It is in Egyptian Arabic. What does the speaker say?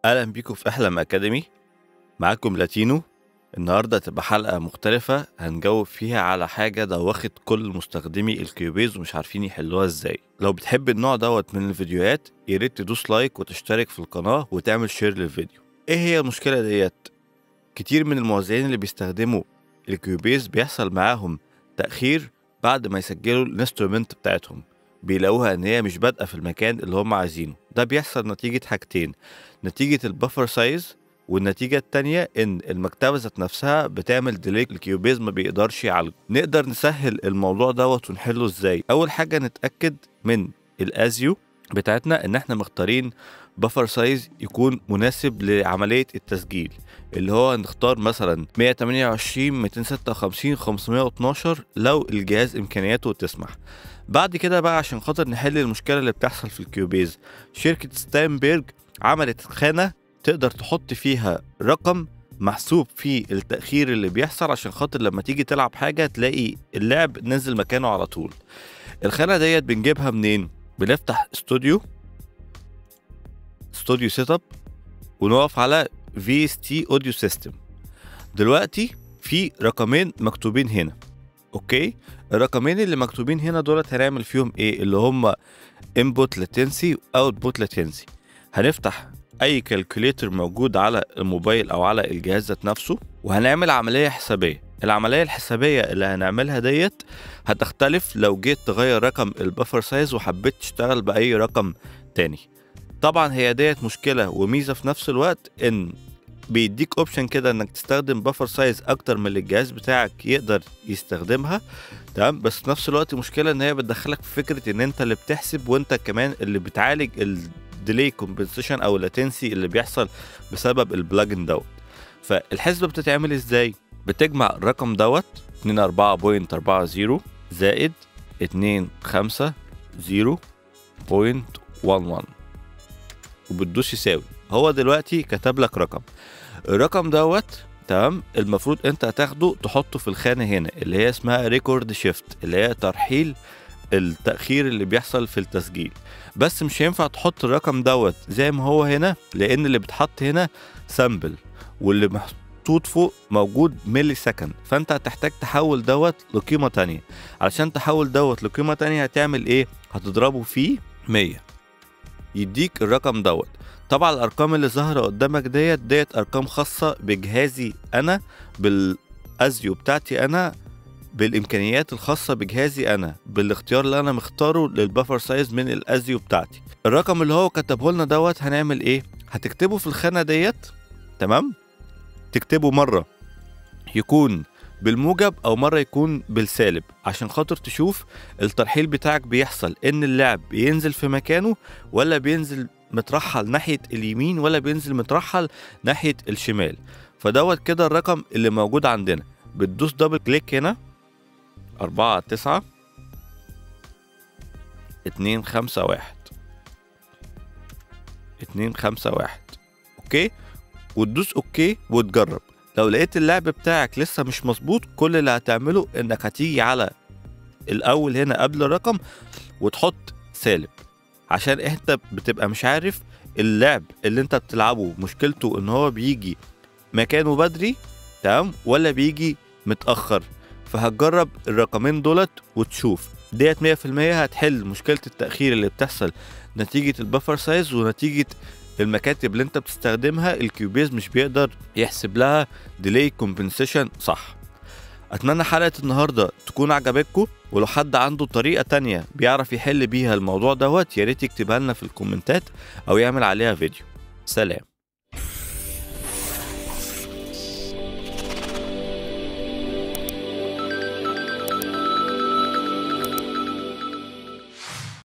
اهلا بيكم في احلم اكاديمي معاكم لاتينو النهارده تبقى حلقه مختلفه هنجاوب فيها على حاجه دوخت كل مستخدمي الكيوبيز ومش عارفين يحلوها ازاي لو بتحب النوع دوت من الفيديوهات ياريت تدوس لايك وتشترك في القناه وتعمل شير للفيديو ايه هي المشكله ديت كتير من الموزعين اللي بيستخدموا الكيوبيز بيحصل معاهم تاخير بعد ما يسجلوا الانسترومنت بتاعتهم بيلاقوها ان هي مش بادئه في المكان اللي هم عايزينه ده بيحصل نتيجه حاجتين نتيجه البفر سايز والنتيجة التانية إن المكتبة ذات نفسها بتعمل ديلي الكيوبيز ما بيقدرش يعالجه نقدر نسهل الموضوع دوت ونحله إزاي أول حاجة نتأكد من الأزيو بتاعتنا إن إحنا مختارين بفر سايز يكون مناسب لعملية التسجيل اللي هو نختار مثلا 128 256 512 لو الجهاز إمكانياته تسمح بعد كده بقى عشان خاطر نحل المشكلة اللي بتحصل في الكيوبيز شركة ستاينبرج عملت خانة تقدر تحط فيها رقم محسوب فيه التأخير اللي بيحصل عشان خاطر لما تيجي تلعب حاجة تلاقي اللعب نزل مكانه على طول الخانة ديت بنجيبها منين؟ بنفتح استوديو استوديو سيت اب ونقف على في اس تي اوديو سيستم دلوقتي في رقمين مكتوبين هنا اوكي الرقمين اللي مكتوبين هنا دولت هنعمل فيهم ايه اللي هم input latency output latency هنفتح اي كالكوليتر موجود على الموبايل او على الجهاز ذات نفسه وهنعمل عمليه حسابيه العمليه الحسابيه اللي هنعملها ديت هتختلف لو جيت تغير رقم البفر سايز وحبيت تشتغل باي رقم تاني طبعا هي ديت مشكله وميزه في نفس الوقت ان بيديك اوبشن كده انك تستخدم بفر سايز اكتر من اللي الجهاز بتاعك يقدر يستخدمها تمام بس في نفس الوقت مشكله ان هي بتدخلك في فكره ان انت اللي بتحسب وانت كمان اللي بتعالج الديلي كومبنسيشن او اللاتنسي اللي بيحصل بسبب البلاجن دوت فالحسبه بتتعمل ازاي بتجمع الرقم دوت 24.40 زائد 250.11 وبتدوس يساوي هو دلوقتي كتب لك رقم الرقم دوت تمام المفروض انت هتاخده تحطه في الخانه هنا اللي هي اسمها ريكورد شيفت اللي هي ترحيل التأخير اللي بيحصل في التسجيل بس مش هينفع تحط الرقم دوت زي ما هو هنا لأن اللي بتحط هنا سامبل واللي محطوط فوق موجود ملي سكند فانت هتحتاج تحول دوت لقيمة تانية علشان تحول دوت لقيمة تانية هتعمل ايه هتضربه فيه 100 يديك الرقم دوت طبعا الارقام اللي ظاهره قدامك ديت ديت ارقام خاصه بجهازي انا بالازيو بتاعتي انا بالامكانيات الخاصه بجهازي انا بالاختيار اللي انا مختاره للبفر سايز من الازيو بتاعتي الرقم اللي هو كتبه لنا دوت هنعمل ايه هتكتبه في الخانه ديت تمام تكتبه مره يكون بالموجب او مره يكون بالسالب عشان خاطر تشوف الترحيل بتاعك بيحصل ان اللعب بينزل في مكانه ولا بينزل مترحل ناحيه اليمين ولا بينزل مترحل ناحيه الشمال فدوت كده الرقم اللي موجود عندنا بتدوس دبل كليك هنا أربعة تسعة اتنين خمسة واحد اتنين خمسة واحد اوكي وتدوس اوكي وتجرب لو لقيت اللعب بتاعك لسه مش مظبوط كل اللي هتعمله انك هتيجي على الاول هنا قبل الرقم وتحط سالب عشان انت بتبقى مش عارف اللعب اللي انت بتلعبه مشكلته ان هو بيجي مكانه بدري تمام ولا بيجي متأخر فهتجرب الرقمين دولت وتشوف ديت 100% هتحل مشكلة التأخير اللي بتحصل نتيجة البفر سايز ونتيجة المكاتب اللي انت بتستخدمها الكيوبيز مش بيقدر يحسب لها ديلي كومبنسيشن صح اتمنى حلقة النهاردة تكون عجبتكم ولو حد عنده طريقة تانية بيعرف يحل بيها الموضوع دوت ياريت يكتبها لنا في الكومنتات او يعمل عليها فيديو سلام